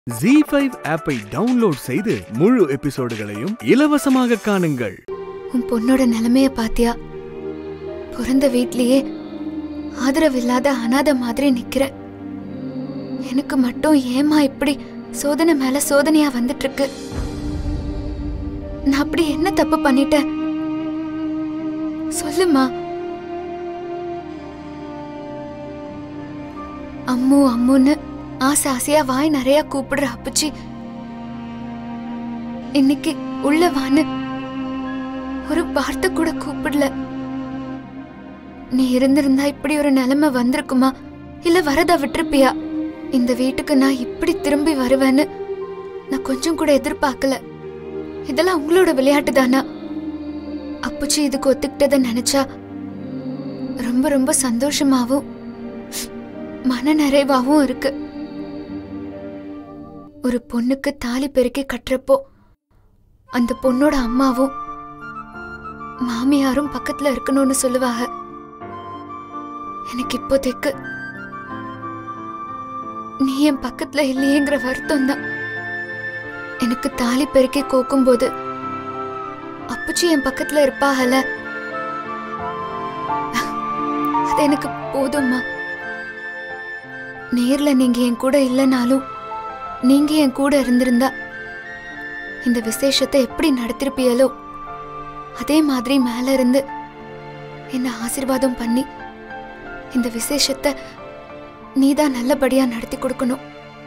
G five ஆப்பை download செய்து முழு எபிசோடுகளையும் இலவசமாக காணுங்கள் உன் பொண்ணோட நிலைமைய பாத்தியா பிறந்த வீட்லயே ஆதரவில்லாத அனாதை மாதிரி நிக்கிற எனக்கு மட்டும் ஏமா இப்படி சோதனை மேல சோதனையா வந்துட்டு இருக்கு நான் அப்படி என்ன தப்பு பண்ணிட்டேன் சொல்லுமா அம்மு அம்முன்னு ஆசை ஆசையா வாய் நிறைய கூப்பிடுற அப்பச்சி இன்னைக்கு உள்ள வான்னு ஒரு வார்த்தை கூட கூப்பிடல நீ இருந்திருந்தா இப்படி ஒரு நிலைமை வந்திருக்குமா இல்ல வரதா விட்டிருப்பியா இந்த வீட்டுக்கு நான் இப்படி திரும்பி வருவேன்னு நான் கொஞ்சம் கூட எதிர்பார்க்கல இதெல்லாம் உங்களோட விளையாட்டு தானா அப்புச்சி இதுக்கு ஒத்துக்கிட்டத நினைச்சா ரொம்ப ரொம்ப சந்தோஷமாவும் மன நிறைவாவும் இருக்கு ஒரு பொண்ணுக்கு தாலி பெருக்கி கட்டுறப்போ அந்த பொண்ணோட அம்மாவும் மாமியாரும் பக்கத்துல இருக்கணும்னு சொல்லுவாங்க எனக்கு இப்போதைக்கு நீ என் பக்கத்துல இல்லையேங்கிற வருத்தம் தான் எனக்கு தாலி பெருக்கி கோக்கும் போது அப்புச்சி என் பக்கத்துல இருப்பாகல அது எனக்கு போதும்மா நேர்ல நீங்க என் கூட இல்லைனாலும் நீங்க என் கூட இருந்திருந்தா இந்த விசேஷத்தை எப்படி நடத்திருப்பியலோ அதே மாதிரி மேல இருந்து என்ன ஆசீர்வாதம் பண்ணி இந்த விசேஷத்தை நீதான் நல்லபடியா நடத்தி கொடுக்கணும்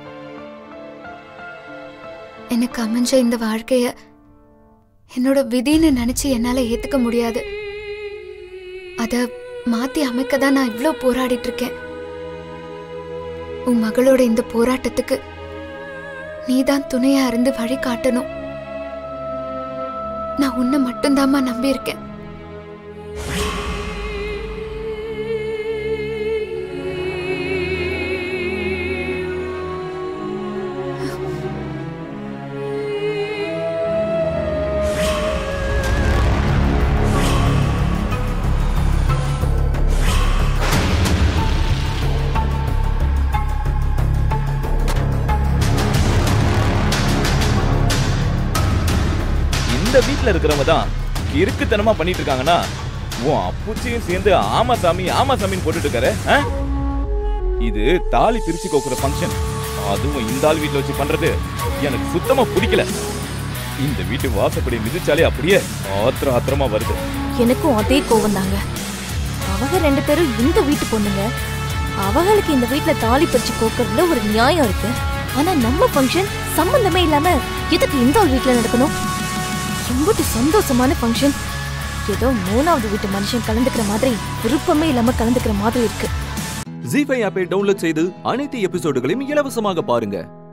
எனக்கு அமைஞ்ச இந்த வாழ்க்கைய என்னோட விதின்னு நினைச்சு என்னால ஏத்துக்க முடியாது அத மாத்தி அமைக்க தான் நான் இவ்ளோ போராடிட்டு இருக்கேன் உன் மகளோட இந்த போராட்டத்துக்கு நீதான் துணையா இருந்து வழி காட்டணும் நான் உன்னை மட்டும்தாம்மா நம்பி இருக்கேன் இந்த வீட்ல இருக்கிறவங்க தான் இருக்குத்தனமா பண்ணிட்டு இருக்காங்கன்னா உன் அப்புச்சியும் சேர்ந்து ஆமா சாமி ஆமா சாமின்னு போட்டுட்டு இருக்காரு ஆ? இது தாலி பிரிச்சு கோக்குற ஃபங்க்ஷன் அதுவும் இந்த ஆள் வீட்ல வச்சு பண்றது எனக்கு சுத்தமா பிடிக்கல இந்த வீட்டு வாசப்படி மிதிச்சாலே அப்படியே ஆத்திர ஆத்திரமா வருது எனக்கும் அதே கோவம் தாங்க அவங்க ரெண்டு பேரும் இந்த வீட்டு பொண்ணுங்க அவங்களுக்கு இந்த வீட்ல தாலி பறிச்சு கோக்கறதுல ஒரு நியாயம் இருக்கு ஆனா நம்ம ஃபங்க்ஷன் சம்பந்தமே இல்லாம எதுக்கு இந்த ஒரு வீட்ல நடக்கணும் ரொம்பட்டு சந்தோஷமான ஃபங்க்ஷன் ஏதோ மூணாவது வீட்டு மனுஷன் கலந்துக்கிற மாதிரி விருப்பமே இல்லாம கலந்துக்கிற மாதிரி இருக்கு ஜி ஃபைவ் ஆப்பை டவுன்லோட் செய்து அனைத்து எபிசோடுகளையும் இலவசமாக பாருங்க